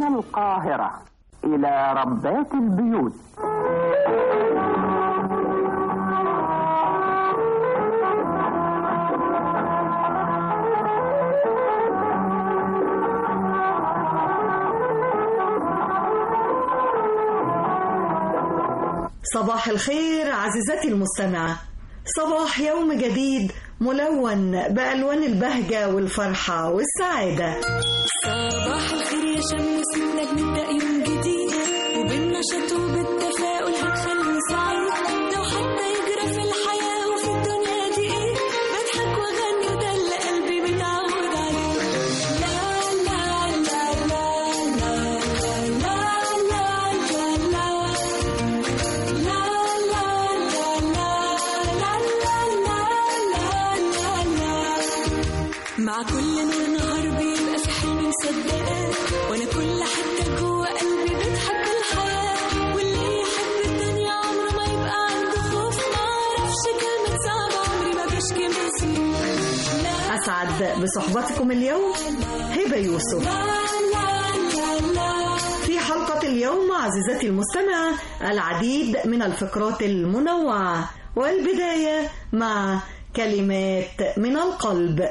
من القاهرة إلى ربات البيوت صباح الخير عزيزتي المستمعة صباح يوم جديد ملون بألوان البهجة والفرحة والسعادة صباح الخير يا شمس منك نبدأ يوم جديد وبالنشاط وبالتفاؤل هتخلي سعيد لو حتى يجرى في الحياة وفي الدنيا دي ايه بضحك واغني وده اللي قلبي متعود عليه لا لا لا لا لا لا لا لا مع كل نور نهار بيبقى في حلم مصدقاه وانا كل حته جوه قلبي بتحب الحياه واللي يحب الدنيا عمره ما يبقى عنده خوف ما اعرفش كلمه صعبه عمري ما بشكي من لا أسعد بصحبتكم اليوم هبة يوسف في حلقة اليوم عزيزتي المستمعة العديد من الفقرات المنوعة والبداية مع كلمات من القلب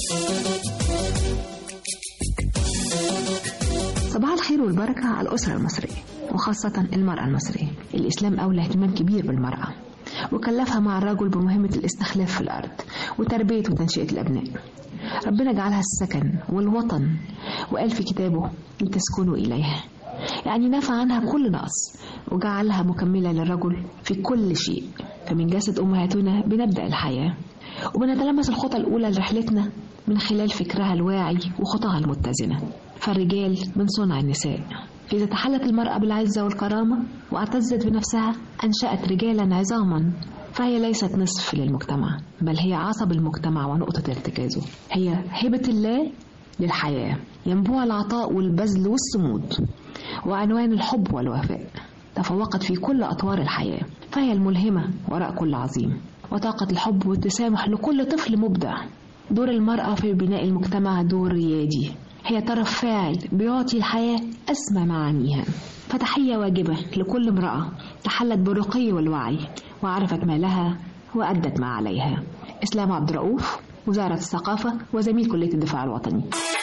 صباح الخير والبركة على الأسرة المصرية وخاصة المرأة المصرية الإسلام أولى اهتمام كبير بالمرأة وكلفها مع الرجل بمهمة الاستخلاف في الأرض وتربية وتنشئة الأبناء ربنا جعلها السكن والوطن وقال في كتابه لتسكنوا إليها يعني نفى عنها كل نقص وجعلها مكملة للرجل في كل شيء فمن جسد أمهاتنا بنبدأ الحياة وبنتلمس الخطى الأولى لرحلتنا من خلال فكرها الواعي وخطاها المتزنة فالرجال من صنع النساء إذا تحلت المرأة بالعزة والكرامة واعتزت بنفسها أنشأت رجالا عظاما فهي ليست نصف للمجتمع بل هي عصب المجتمع ونقطة ارتكازه هي هبة الله للحياة ينبوع العطاء والبذل والصمود وعنوان الحب والوفاء تفوقت في كل أطوار الحياة فهي الملهمة وراء كل عظيم وطاقة الحب والتسامح لكل طفل مبدع دور المرأة في بناء المجتمع دور ريادي هي طرف فاعل بيعطي الحياة أسمى معانيها فتحية واجبة لكل امرأة تحلت بالرقي والوعي وعرفت ما لها وأدت ما عليها إسلام عبد الرؤوف وزارة الثقافة وزميل كلية الدفاع الوطني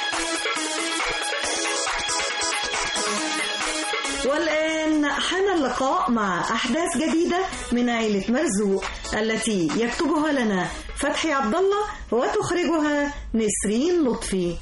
والآن حان اللقاء مع أحداث جديدة من عيلة مرزوق التي يكتبها لنا فتحي عبد الله وتخرجها نسرين لطفي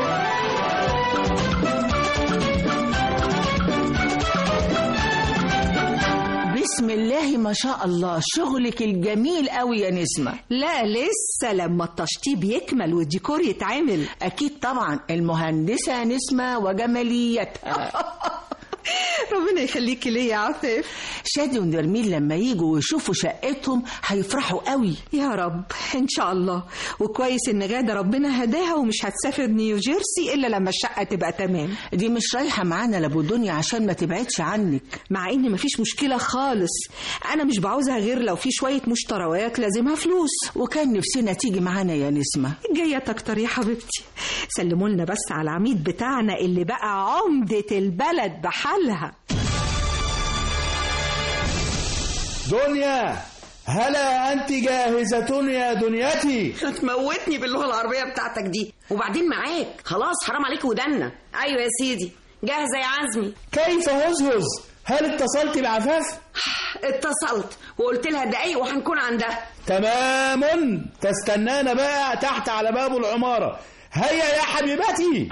بسم الله ما شاء الله شغلك الجميل قوي يا نسمة لا لسه لما التشطيب يكمل والديكور يتعمل أكيد طبعا المهندسة نسمة وجماليتها ربنا يخليكي ليا يا عفاف شادي ونرمين لما يجوا ويشوفوا شقتهم هيفرحوا قوي يا رب ان شاء الله وكويس ان غاده ربنا هداها ومش هتسافر نيوجيرسي الا لما الشقه تبقى تمام دي مش رايحة معانا لابو دنيا عشان ما تبعدش عنك مع ان مفيش مشكله خالص انا مش بعوزها غير لو في شويه مشتريات لازمها فلوس وكان نفسنا تيجي معانا يا نسمة جايه تكتر يا حبيبتي سلموا لنا بس على العميد بتاعنا اللي بقى عمده البلد بحالها دنيا هلا أنت جاهزة يا دنيتي هتموتني باللغه العربيه بتاعتك دي وبعدين معاك خلاص حرام عليك ودنا ايوه يا سيدي جاهزه يا عزمي كيف هزهز هل اتصلت بعفاف اتصلت وقلت لها دقايق وهنكون عندها تمام تستنانا بقى تحت على باب العمارة هيا يا حبيبتي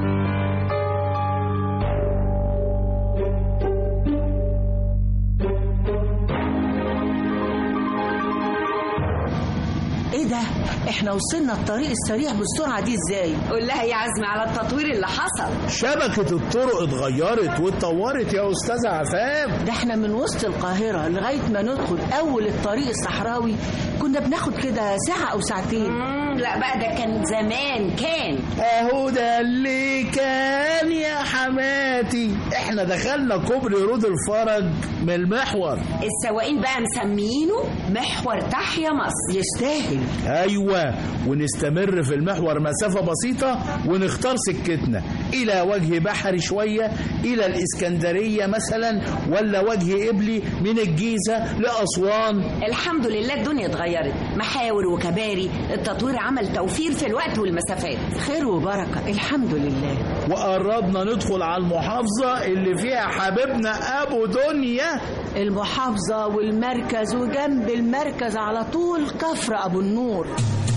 ايه ده احنا وصلنا الطريق السريع بالسرعة دي ازاي قول لها يا عزمي على التطوير اللي حصل شبكة الطرق اتغيرت واتطورت يا أستاذة عفاف ده احنا من وسط القاهرة لغاية ما ندخل أول الطريق الصحراوي كنا بناخد كده ساعة أو ساعتين مم، لا بقى ده كان زمان كان اهو ده اللي كان يا حماتي احنا دخلنا كوبري رود الفرج من المحور السواقين بقى مسميينه محور تحيا مصر يستاهل ايوه ونستمر في المحور مسافة بسيطة ونختار سكتنا إلى وجه بحري شوية إلى الإسكندرية مثلا ولا وجه إبلي من الجيزة لأسوان الحمد لله الدنيا اتغيرت محاور وكباري التطوير عمل توفير في الوقت والمسافات خير وبركة الحمد لله وقربنا ندخل على المحافظة اللي فيها حبيبنا أبو دنيا المحافظة والمركز وجنب المركز على طول كفر أبو النور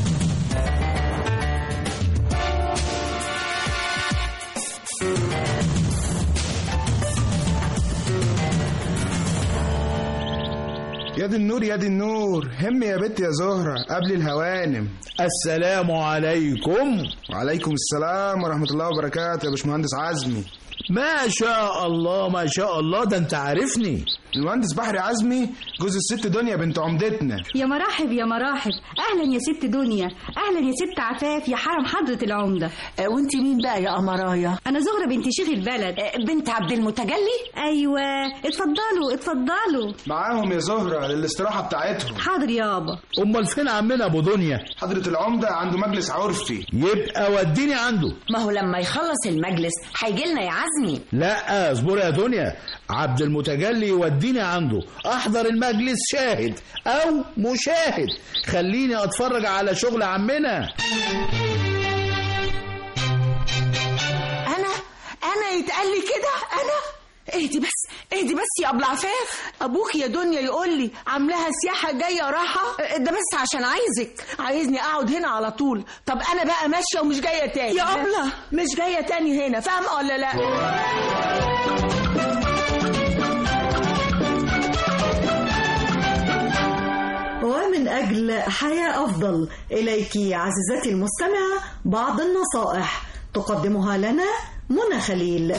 يا دي النور يا دي النور هم يا بت يا زهرة قبل الهوانم السلام عليكم وعليكم السلام ورحمة الله وبركاته يا باشمهندس عزمي ما شاء الله ما شاء الله ده انت عارفني المهندس بحري عزمي جوز الست دنيا بنت عمدتنا يا مراحب يا مراحب اهلا يا ست دنيا اهلا يا ست عفاف يا حرم حضرة العمدة آه، وانت مين بقى يا أمرايا انا زهرة بنت شيخ البلد بنت عبد المتجلي ايوه اتفضلوا اتفضلوا معاهم يا زهرة للاستراحة بتاعتهم حاضر يابا امال فين عمنا ابو دنيا حضرة العمدة عنده مجلس عرفي يبقى وديني عنده ما هو لما يخلص المجلس هيجي لنا يا عزمي لا اصبر يا دنيا عبد المتجلي يوديني عنده احضر المجلس شاهد او مشاهد خليني اتفرج على شغل عمنا أنا أنا يتقال لي كده أنا اهدي بس اهدي بس يا ابو عفاف أبوك يا دنيا يقول لي عاملاها سياحة جاية راحة ده بس عشان عايزك عايزني اقعد هنا على طول طب انا بقى ماشيه ومش جايه تاني يا أبلة. مش جايه تاني هنا فاهمه ولا لا ومن أجل حياة أفضل إليك عزيزتي المستمعة بعض النصائح تقدمها لنا منى خليل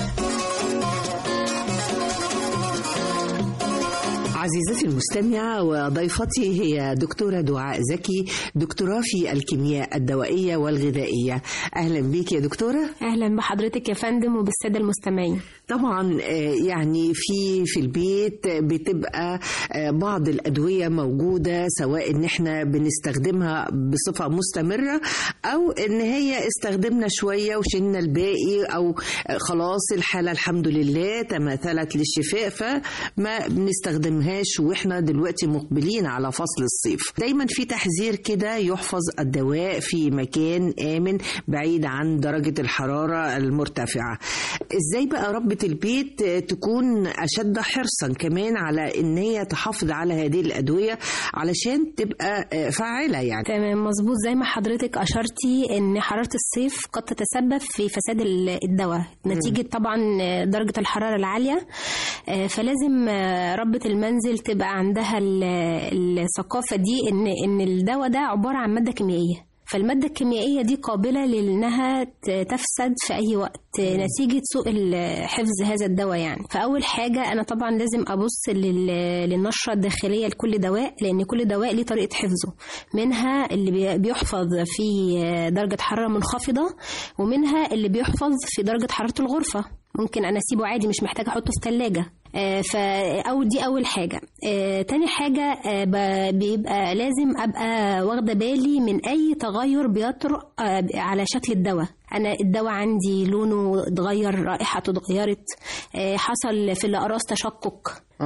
عزيزتي المستمعة وضيفتي هي دكتورة دعاء زكي دكتوراه في الكيمياء الدوائية والغذائية أهلا بيك يا دكتورة اهلا بحضرتك يا فندم وبالساده المستمعين طبعا آه، يعني في في البيت بتبقى آه، بعض الأدوية موجودة سواء إن احنا بنستخدمها بصفة مستمرة أو إن هي استخدمنا شوية وشلنا الباقي أو آه، خلاص الحالة الحمد لله تماثلت للشفاء فما بنستخدمهاش وإحنا دلوقتي مقبلين على فصل الصيف دايما في تحذير كده يحفظ الدواء في مكان آمن بعيد عن درجة الحرارة المرتفعة ازاي بقى ربة البيت تكون أشد حرصا كمان على إن هي تحافظ على هذه الأدوية علشان تبقى فاعلة يعني تمام مظبوط زي ما حضرتك اشرتي ان حراره الصيف قد تتسبب في فساد ال- الدواء نتيجه طبعا درجه الحراره العاليه آه، فلازم آه، ربة المنزل تبقى عندها ال- الثقافه دي ان ان الدواء ده عباره عن ماده كيميائيه فالمادة الكيميائية دي قابلة لأنها ت- تفسد في أي وقت نتيجة سوء ال- حفظ هذا الدواء يعني فأول حاجة أنا طبعا لازم أبص لل- للنشرة الداخلية لكل دواء لأن كل دواء ليه طريقة حفظه منها اللي بي- بيحفظ في درجة حرارة منخفضة ومنها اللي بيحفظ في درجة حرارة الغرفة ممكن أنا أسيبه عادي مش محتاجة أحطه في ثلاجة آه، فأول دي أول حاجة آه، تاني حاجة آه، ب- بيبقى لازم أبقى واخدة بالي من أي تغير بيطرأ آه، على شكل الدواء أنا الدواء عندي لونه اتغير رائحته اتغيرت آه، حصل في الأقراص تشقق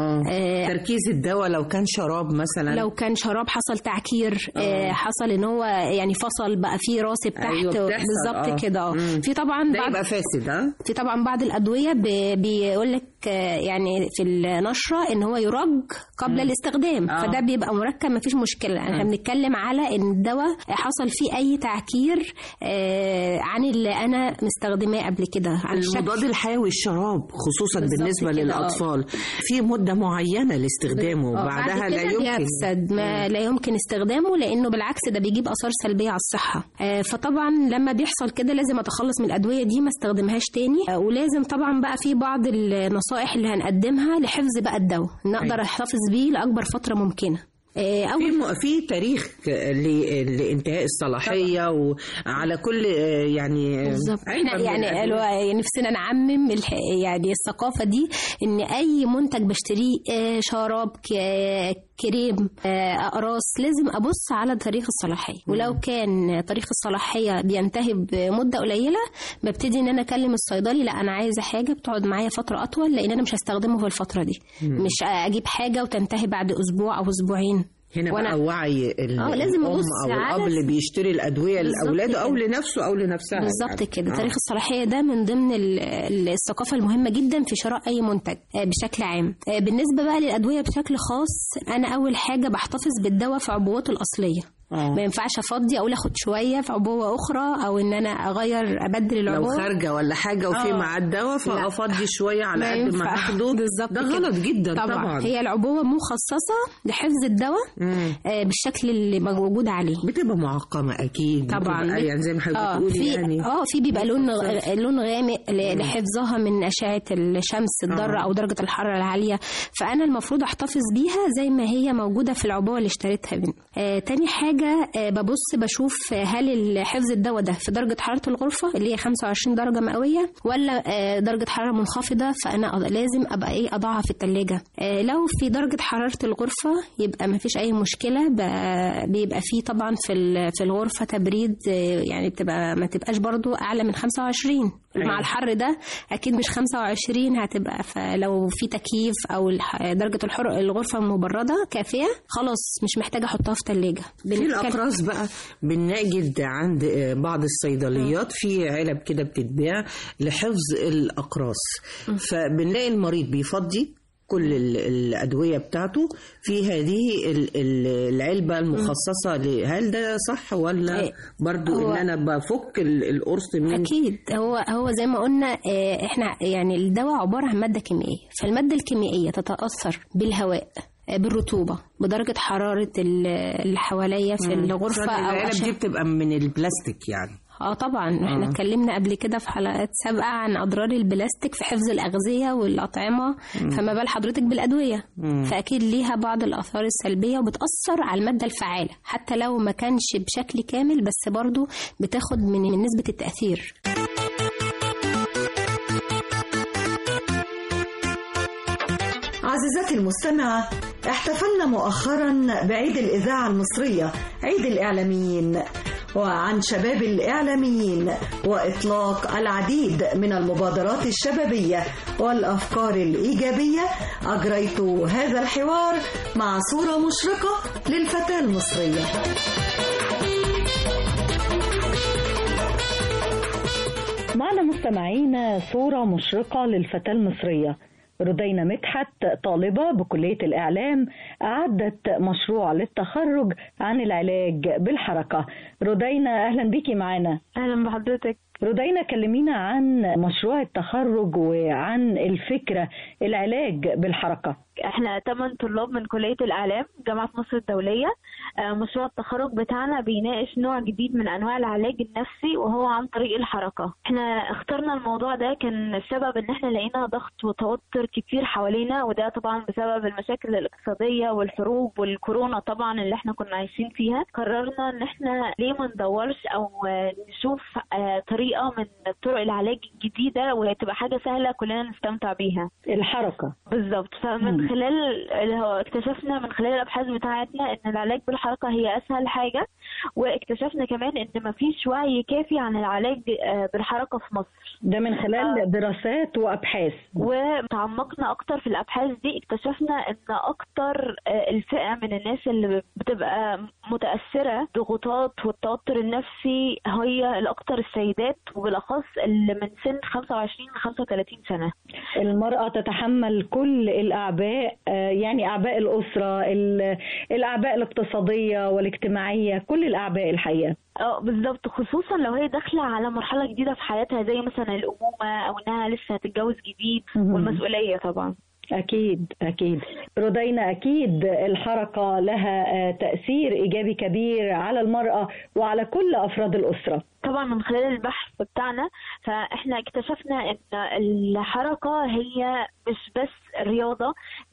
آه. تركيز الدواء لو كان شراب مثلا لو كان شراب حصل تعكير آه. حصل ان هو يعني فصل بقى فيه راسب تحت أيوة بتحصل، بالظبط آه. كده اه مم. في طبعا ده بعض يبقى فاسد ها في طبعا بعض الادويه بيقول لك يعني في النشره ان هو يرج قبل الاستخدام آه. فده بيبقى مركب ما فيش مشكله احنا مم. بنتكلم على ان الدواء حصل فيه اي تعكير آه، عن اللي انا مستخدماه قبل كده عن الشكل. المضاد الحيوي الشراب خصوصا بالظبط بالنسبة كده، آه. للأطفال في مدة معينة لاستخدامه آه، وبعدها بعد لا كده يمكن بيفسد ما لا يمكن استخدامه لانه بالعكس ده بيجيب اثار سلبيه على الصحه آه، فطبعا لما بيحصل كده لازم اتخلص من الادويه دي ما استخدمهاش تاني آه، ولازم طبعا بقى في بعض النصائح اللي هنقدمها لحفظ بقى الدواء ان اقدر أيوة. احتفظ بيه لاكبر فتره ممكنه آه، في م- في تاريخ ل- لانتهاء الصلاحيه وعلى كل آه، يعني بالظبط علبة احنا من يعني الأدوية. قالوا- يعني نفسنا نعمم الح- يعني الثقافه دي ان اي منتج بشتريه آه، شراب ك- كريم آه، اقراص لازم ابص على تاريخ الصلاحيه ولو كان تاريخ الصلاحيه بينتهي بمده قليله ببتدي ان انا اكلم الصيدلي لا انا عايزه حاجه بتقعد معايا فتره اطول لان انا مش هستخدمه في الفتره دي مم. مش اجيب حاجه وتنتهي بعد اسبوع او اسبوعين هنا بقى وعي ال- اه لازم الام ابص او على الاب اللي بيشتري الادويه بالظبط لاولاده او كده. لنفسه او لنفسها بالظبط يعني. كده آه. تاريخ الصلاحيه ده من ضمن ال- ال- الثقافه المهمه جدا في شراء اي منتج آه، بشكل عام آه، بالنسبه بقى للادويه بشكل خاص انا اول حاجه بحتفظ بالدواء في عبوته الاصليه آه. ما ينفعش افضي اقول اخد شويه في عبوه اخرى او ان انا اغير ابدل لو العبوه خارجه ولا حاجه وفي آه. مع الدواء لا. فافضي شويه على ما قد ما ينفع. اخده بالظبط ده كده. غلط جدا طبعا, طبعا هي العبوه مخصصه لحفظ للدواء مم. آه، بالشكل اللي موجود عليه بتبقى معقمه اكيد طبعا بتبقى يعني زي ما حضرتك اه بتقولي في يعني اه في بيبقى لون لون غامق ل- لحفظها من اشعه الشمس الضاره آه. او درجه الحراره العاليه فانا المفروض احتفظ بيها زي ما هي موجوده في العبوه اللي اشتريتها منه آه تاني حاجه آه ببص بشوف آه، هل حفظ الدواء ده في درجه حراره الغرفه اللي هي 25 درجه مئويه ولا آه درجه حراره منخفضه فانا أض- لازم ابقى ايه اضعها في الثلاجه آه لو في درجه حراره الغرفه يبقى ما فيش اي مشكله ب- بيبقى فيه طبعا في ال- في الغرفه تبريد آه، يعني بتبقى ما تبقاش برضو اعلى من 25 أيوة. مع الحر ده اكيد مش 25 هتبقى فلو في تكييف او الح- درجه الحر الغرفه مبرده كافيه خلاص مش محتاجه احطها في ثلاجه في الاقراص بقى بنجد عند آه، بعض الصيدليات في علب كده بتتباع لحفظ الاقراص فبنلاقي المريض بيفضي كل ال- الادويه بتاعته في هذه ال- ال- العلبه المخصصه ل- هل ده صح ولا إيه. برضو هو- ان انا بفك ال- القرص من اكيد هو هو زي ما قلنا آه، احنا يعني الدواء عباره عن ماده كيميائيه فالماده الكيميائيه تتاثر بالهواء آه، بالرطوبه بدرجه حراره ال- اللي حواليا في مم. الغرفه عشان او العلب عشان دي بتبقى من البلاستيك يعني اه طبعا احنا آه. اتكلمنا قبل كده في حلقات سابقه عن اضرار البلاستيك في حفظ الاغذيه والاطعمه مم. فما بال حضرتك بالادويه مم. فاكيد ليها بعض الاثار السلبيه وبتاثر على الماده الفعاله حتى لو ما كانش بشكل كامل بس برضو بتاخد من من نسبه التاثير عزيزتي المستمعة احتفلنا مؤخرا بعيد الإذاعة المصرية عيد الإعلاميين وعن شباب الإعلاميين وإطلاق العديد من المبادرات الشبابية والأفكار الإيجابية أجريت هذا الحوار مع صورة مشرقة للفتاة المصرية معنا مستمعينا صورة مشرقة للفتاة المصرية ردينا مدحت طالبة بكلية الإعلام أعدت مشروع للتخرج عن العلاج بالحركة ردينا أهلا بيكي معانا أهلا بحضرتك ردينا كلمينا عن مشروع التخرج وعن الفكرة العلاج بالحركة احنا ثمان طلاب من كلية الإعلام جامعة مصر الدولية آه، مشروع التخرج بتاعنا بيناقش نوع جديد من أنواع العلاج النفسي وهو عن طريق الحركة احنا اخترنا الموضوع ده كان السبب ان احنا لقينا ضغط وتوتر كتير حوالينا وده طبعا بسبب المشاكل الاقتصادية والحروب والكورونا طبعا اللي احنا كنا عايشين فيها قررنا ان احنا ليه ما ندورش او آه، نشوف آه، طريقة من طرق العلاج الجديدة وتبقى حاجة سهلة كلنا نستمتع بيها الحركة بالظبط فمن خلال اللي هو اكتشفنا من خلال الابحاث بتاعتنا ان العلاج بالحركه هي اسهل حاجه واكتشفنا كمان ان مفيش وعي كافي عن العلاج آه، بالحركه في مصر ده من خلال دراسات وأبحاث وتعمقنا اكتر في الابحاث دي اكتشفنا ان اكتر آه، الفئه من الناس اللي بتبقى متاثره ضغوطات والتوتر النفسي هي الاكتر السيدات وبالاخص اللي من سن 25 ل 35 سنه المرأة تتحمل كل الأعباء آه، يعني أعباء الأسرة ال- الأعباء الاقتصادية والاجتماعية كل الأعباء الحقيقة اه بالظبط خصوصا لو هي داخله على مرحله جديده في حياتها زي مثلا الامومه او انها لسه هتتجوز جديد مهم. والمسؤوليه طبعا أكيد أكيد ردينا أكيد الحركة لها آه، تأثير إيجابي كبير على المرأة وعلى كل أفراد الأسرة طبعا من خلال البحث بتاعنا فاحنا اكتشفنا ان الحركه هي مش بس رياضه دي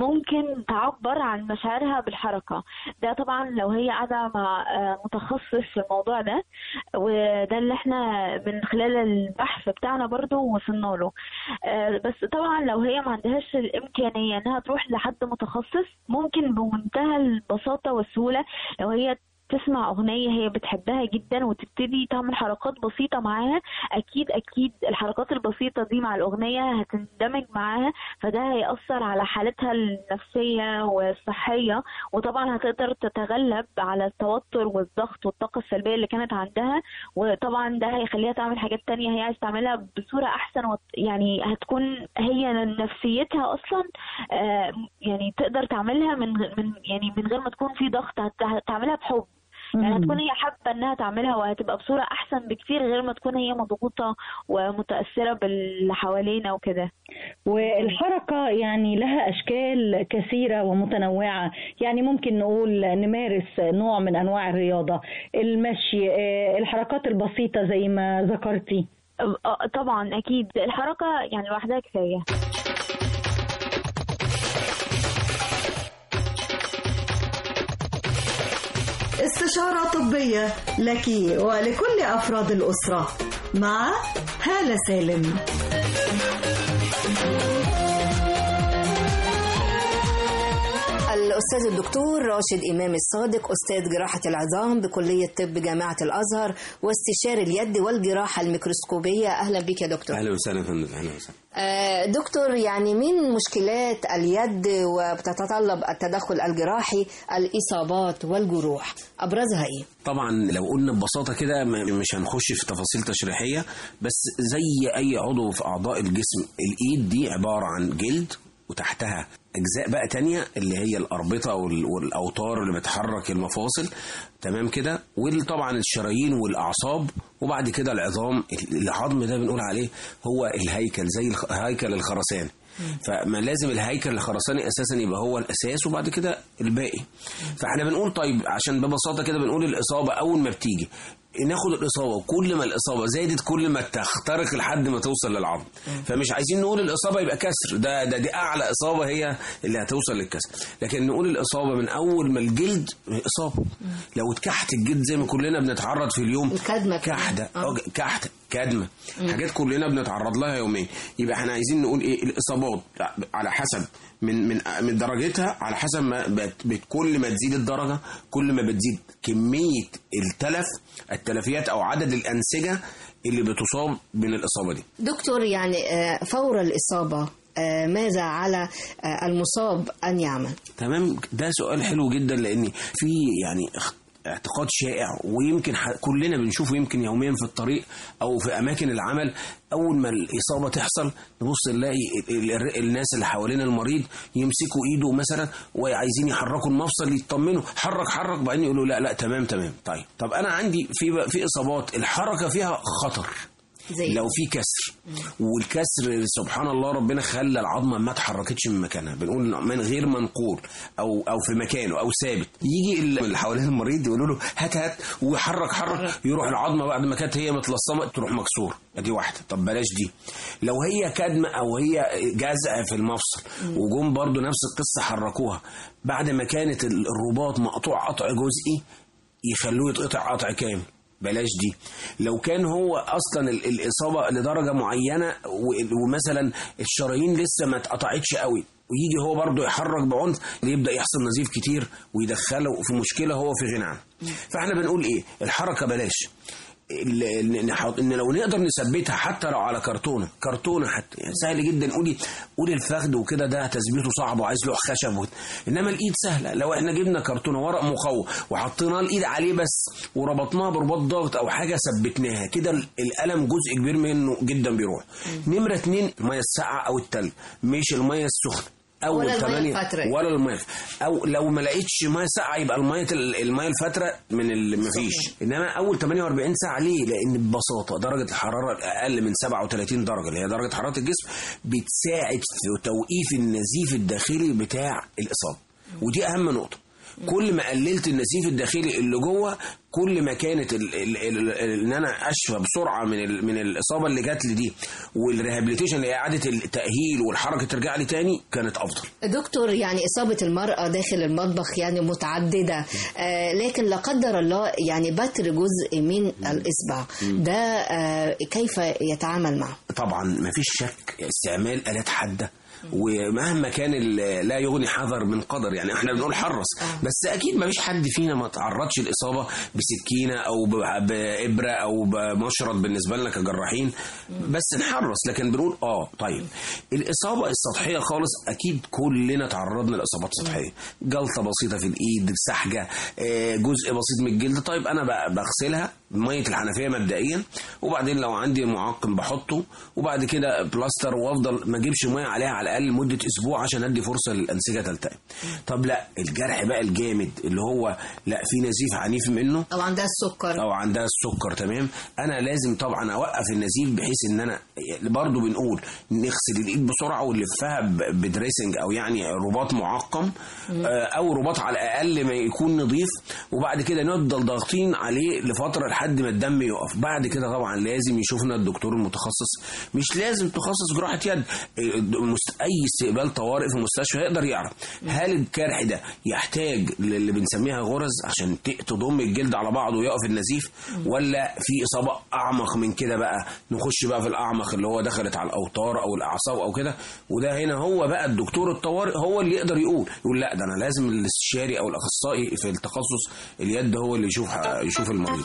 ممكن تعبر عن مشاعرها بالحركة ده طبعا لو هي قاعدة مع آه، متخصص في الموضوع ده وده اللي احنا من خلال البحث بتاعنا برضو وصلنا له آه، بس طبعا لو هي ما عندهاش الإمكانية انها تروح لحد متخصص ممكن بمنتهى البساطة والسهولة لو هي تسمع أغنية هي بتحبها جدا وتبتدي تعمل حركات بسيطة معاها أكيد أكيد الحركات البسيطة دي مع الأغنية هتندمج معاها فده هيأثر على حالتها النفسية والصحية وطبعا هتقدر تتغلب على التوتر والضغط والطاقة السلبية اللي كانت عندها وطبعا ده هيخليها تعمل حاجات تانية هي عايز تعملها بصورة أحسن وت- يعني هتكون هي نفسيتها أصلا آه، يعني تقدر تعملها من غ- من يعني من غير ما تكون في ضغط هت- هتعملها بحب يعني هتكون هي حابة انها تعملها وهتبقى بصورة احسن بكتير غير ما تكون هي مضغوطة ومتأثرة باللي حوالينا وكده والحركة يعني لها أشكال كثيرة ومتنوعة يعني ممكن نقول نمارس نوع من أنواع الرياضة المشي آه، الحركات البسيطة زي ما ذكرتي آه، طبعا اكيد الحركة يعني لوحدها كفاية استشارة طبية لك ولكل أفراد الأسرة مع هالة سالم الأستاذ الدكتور راشد إمام الصادق أستاذ جراحة العظام بكلية طب جامعة الأزهر واستشاري اليد والجراحة الميكروسكوبية أهلا بك يا دكتور اهلا وسهلا يا فندم اهلا وسهلا آه، دكتور يعني من مشكلات اليد وبتتطلب التدخل الجراحي الإصابات والجروح أبرزها إيه؟ طبعا لو قلنا ببساطه كده م- مش هنخش في تفاصيل تشريحيه بس زي اي عضو في اعضاء الجسم الايد دي عباره عن جلد وتحتها اجزاء بقى تانية اللي هي الاربطه وال- والاوتار اللي بتحرك المفاصل تمام كده وطبعا الشرايين والاعصاب وبعد كده العظام العظم ده بنقول عليه هو الهيكل زي الخ- هيكل الخرسانه فما لازم الهيكل الخرساني اساسا يبقى هو الاساس وبعد كده الباقي فاحنا بنقول طيب عشان ببساطه كده بنقول الاصابه اول ما بتيجي ناخد الاصابه وكل ما الاصابه زادت كل ما تخترق لحد ما توصل للعظم فمش عايزين نقول الاصابه يبقى كسر ده ده دي اعلى اصابه هي اللي هتوصل للكسر لكن نقول الاصابه من اول ما الجلد اصابه لو اتكحت الجلد زي ما كلنا بنتعرض في اليوم الكدمه كحده آه. كحته كدمه حاجات كلنا بنتعرض لها يوميا يبقى احنا عايزين نقول ايه الاصابات على حسب من من من درجتها على حسب ما بت بت- كل ما تزيد الدرجه كل ما بتزيد كميه التلف التلفيات او عدد الانسجه اللي بتصاب من الاصابه دي دكتور يعني آه، فور الإصابة آه، ماذا على آه، المصاب أن يعمل؟ تمام ده سؤال حلو جدا لان في يعني اخ- اعتقاد شائع ويمكن ح- كلنا بنشوفه يمكن يوميا في الطريق او في اماكن العمل اول ما الاصابه تحصل نبص نلاقي ال- ال- الناس اللي حوالين المريض يمسكوا ايده مثلا وعايزين يحركوا المفصل يطمنوا حرك حرك بعدين يقولوا لا لا تمام تمام طيب طب انا عندي في بقى- في اصابات الحركه فيها خطر زي لو في كسر والكسر سبحان الله ربنا خلى العظمه ما اتحركتش من مكانها بنقول من غير منقول او او في مكانه او ثابت يجي اللي حوالين المريض يقولوا له هات هات ويحرك حرك يروح العظمه بعد ما كانت هي متلصمه تروح مكسور ادي واحده طب بلاش دي لو هي كدمه او هي جزع في المفصل وجم برضو نفس القصه حركوها بعد ما كانت الرباط مقطوع قطع جزئي يخلوه يتقطع قطع كامل بلاش دي لو كان هو اصلا ال- الاصابه لدرجه معينه و- ومثلا الشرايين لسه ما اتقطعتش قوي ويجي هو برضه يحرك بعنف يبدا يحصل نزيف كتير ويدخله في مشكله هو في غنى عنها فاحنا بنقول ايه الحركه بلاش ال- ال- نحط- ان لو نقدر نثبتها حتى لو على كرتونه كرتونه حتى يعني سهل جدا قولي قولي الفخذ وكده ده تثبيته صعب وعايز له خشب وكده. انما الايد سهله لو احنا جبنا كرتونه ورق مقوى وحطينا الايد عليه بس وربطناها برباط ضغط او حاجه ثبتناها كده ال- الالم جزء كبير منه جدا بيروح نمره اتنين الميه الساقعه او التلج مش الميه السخنه اول ولا المية ثمانية الفترة. ولا الميه او لو ما لقيتش ميه ساقعه يبقى الميه الميه الفتره من اللي ما فيش انما اول 48 ساعه ليه لان ببساطه درجه الحراره الاقل من 37 درجه اللي هي درجه حراره الجسم بتساعد في توقيف النزيف الداخلي بتاع الاصابه ودي اهم نقطه كل ما قللت النزيف الداخلي اللي جوه كل ما كانت ال ال ال ان انا اشفى بسرعه من ال من الاصابه اللي جات لي دي والريهابيليتيشن اللي هي اعاده التاهيل والحركه ترجع لي تاني كانت افضل دكتور يعني إصابة المرأة داخل المطبخ يعني متعددة آه لكن لا قدر الله يعني بتر جزء من الإصبع ده آه كيف يتعامل معه؟ طبعا ما فيش شك استعمال الات حاده ومهما كان ال- لا يغني حذر من قدر يعني احنا بنقول حرص بس اكيد ما فيش حد فينا ما تعرضش الاصابه بسكينه او ب- بابره او بمشرط بالنسبه لنا كجراحين بس نحرص لكن بنقول اه طيب الاصابه السطحيه خالص اكيد كلنا تعرضنا لاصابات سطحيه جلطه بسيطه في الايد سحجه آه، جزء بسيط من الجلد طيب انا ب- بغسلها بميه الحنفيه مبدئيا وبعدين لو عندي معقم بحطه وبعد كده بلاستر وافضل ما اجيبش ميه عليها على الاقل مده اسبوع عشان ادي فرصه للانسجه تلتئم طب لا الجرح بقى الجامد اللي هو لا في نزيف عنيف منه أو عندها السكر او عندها السكر تمام انا لازم طبعا اوقف النزيف بحيث ان انا برضو بنقول نغسل الايد بسرعه ونلفها ب- بدريسنج او يعني رباط معقم آه، او رباط على الاقل ما يكون نظيف وبعد كده نفضل ضاغطين عليه لفتره لحد ما الدم يقف بعد كده طبعا لازم يشوفنا الدكتور المتخصص مش لازم تخصص جراحه يد آه، مست- اي استقبال طوارئ في مستشفى يقدر يعرف هل الجرح ده يحتاج اللي بنسميها غرز عشان ت- تضم الجلد على بعضه ويقف النزيف ولا في اصابه اعمق من كده بقى نخش بقى في الاعمق اللي هو دخلت على الاوتار او الاعصاب او كده وده هنا هو بقى الدكتور الطوارئ هو اللي يقدر يقول يقول لا ده انا لازم الاستشاري او الاخصائي في التخصص اليد هو اللي يشوف يشوف المريض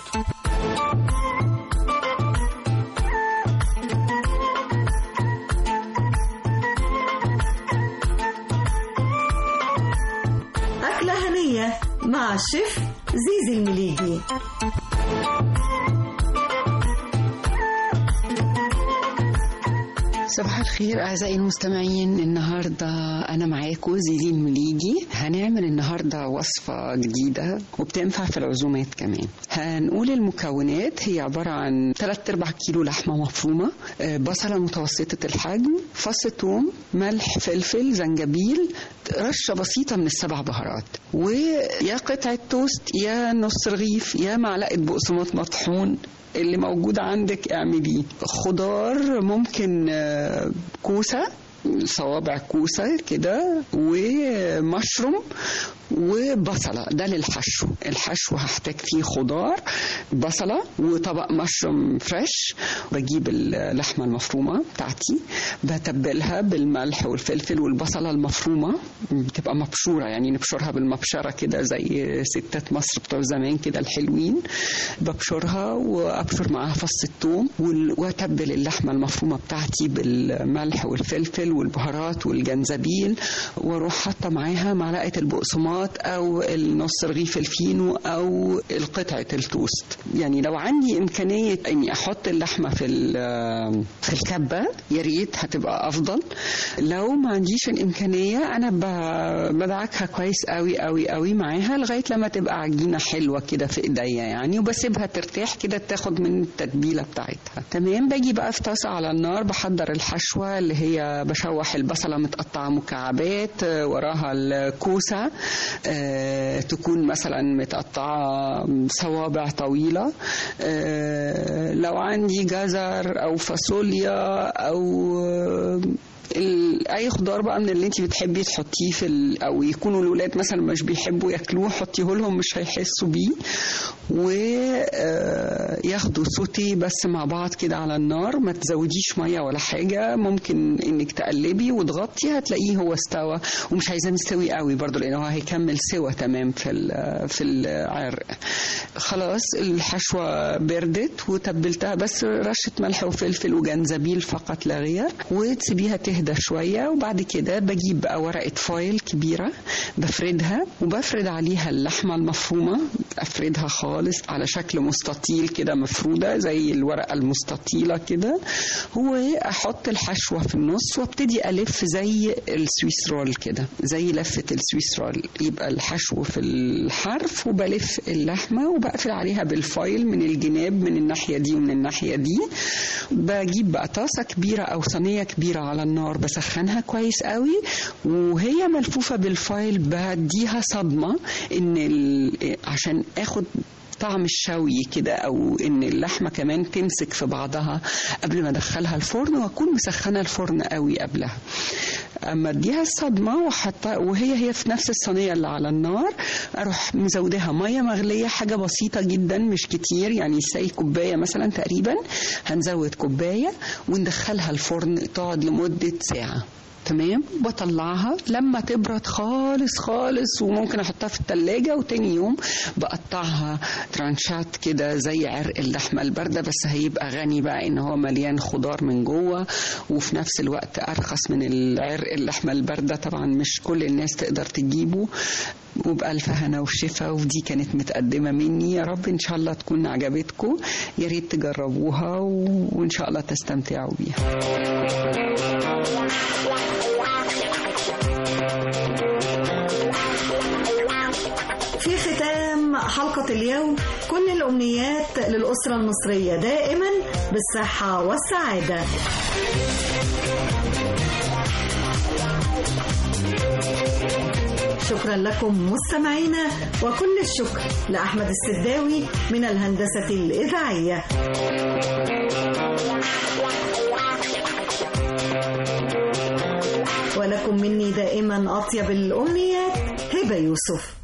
أكلة هنية مع الشيف زيزي المليجي صباح الخير أعزائي المستمعين النهاردة أنا معاكم زيلين المليجي هنعمل النهاردة وصفة جديدة وبتنفع في العزومات كمان هنقول المكونات هي عبارة عن 3 أرباع كيلو لحمة مفرومة آه، بصلة متوسطة الحجم فص ثوم ملح فلفل زنجبيل رشة بسيطة من السبع بهارات ويا قطعة توست يا نص رغيف يا معلقة بقسماط مطحون اللي موجود عندك اعمليه خضار ممكن آه، كوسة صوابع كوسة كده ومشروم وبصلة ده للحشو الحشو هحتاج فيه خضار بصلة وطبق مشروم فريش بجيب اللحمة المفرومة بتاعتي بتبلها بالملح والفلفل والبصلة المفرومة بتبقى مبشورة يعني نبشرها بالمبشرة كده زي ستات مصر بتوع زمان كده الحلوين ببشرها وابشر معاها فص الثوم وال- واتبل اللحمة المفرومة بتاعتي بالملح والفلفل والبهارات والجنزبيل واروح حاطة معاها معلقة البقسماط او النص رغيف الفينو او القطعة التوست يعني لو عندي امكانية اني احط اللحمة في ال- في الكبة يا ريت هتبقى افضل لو ما عنديش الامكانية انا ب- بدعكها كويس قوي قوي قوي معاها لغاية لما تبقى عجينة حلوة كده في ايديا يعني وبسيبها ترتاح كده تاخد من التتبيلة بتاعتها تمام باجي بقى في طاسة على النار بحضر الحشوة اللي هي بشوح البصلة متقطعة مكعبات آه، وراها الكوسة آه، تكون مثلا متقطعة صوابع طويلة آه، لو عندي جزر أو فاصوليا أو آه، ال- اي خضار بقى من اللي انت بتحبي تحطيه في ال... او يكونوا الولاد مثلا مش بيحبوا ياكلوه حطيه لهم مش هيحسوا بيه وياخدوا سوتي بس مع بعض كده على النار ما تزوديش ميه ولا حاجه ممكن انك تقلبي وتغطي هتلاقيه هو استوى ومش عايزاه مستوي قوي برضو لانه هو هيكمل سوا تمام في ال- في العرق خلاص الحشوه بردت وتبلتها بس رشه ملح وفلفل وجنزبيل فقط لا غير وتسيبيها تهدى شويه وبعد كده بجيب بقى ورقه فويل كبيره بفردها وبفرد عليها اللحمه المفرومه افردها خالص على شكل مستطيل كده مفروده زي الورقه المستطيله كده واحط الحشوه في النص وابتدي الف زي السويس رول كده زي لفه السويس رول يبقى الحشو في الحرف وبلف اللحمه وبقفل عليها بالفايل من الجناب من الناحيه دي ومن الناحيه دي بجيب بقى طاسه كبيره او صينيه كبيره على النار بسخنها كويس قوي وهي ملفوفه بالفايل بديها صدمه ان ال... عشان اخد طعم الشوي كده او ان اللحمه كمان تمسك في بعضها قبل ما ادخلها الفرن واكون مسخنه الفرن قوي قبلها اما اديها الصدمه واحطها وهي هي في نفس الصينيه اللي على النار اروح مزودها ميه مغليه حاجه بسيطه جدا مش كتير يعني سي كوبايه مثلا تقريبا هنزود كوبايه وندخلها الفرن تقعد لمده ساعه تمام بطلعها لما تبرد خالص خالص وممكن احطها في التلاجة وتاني يوم بقطعها ترانشات كده زي عرق اللحمة الباردة بس هيبقى غني بقى ان هو مليان خضار من جوه وفي نفس الوقت ارخص من العرق اللحمة الباردة طبعا مش كل الناس تقدر تجيبه وبألف هنا وشفا ودي كانت متقدمة مني يا رب إن شاء الله تكون عجبتكم يا ريت تجربوها و... وإن شاء الله تستمتعوا بيها في ختام حلقة اليوم كل الأمنيات للأسرة المصرية دائما بالصحة والسعادة شكرا لكم مستمعينا وكل الشكر لأحمد السداوي من الهندسة الإذاعية ولكم مني دائما أطيب الأمنيات هبة يوسف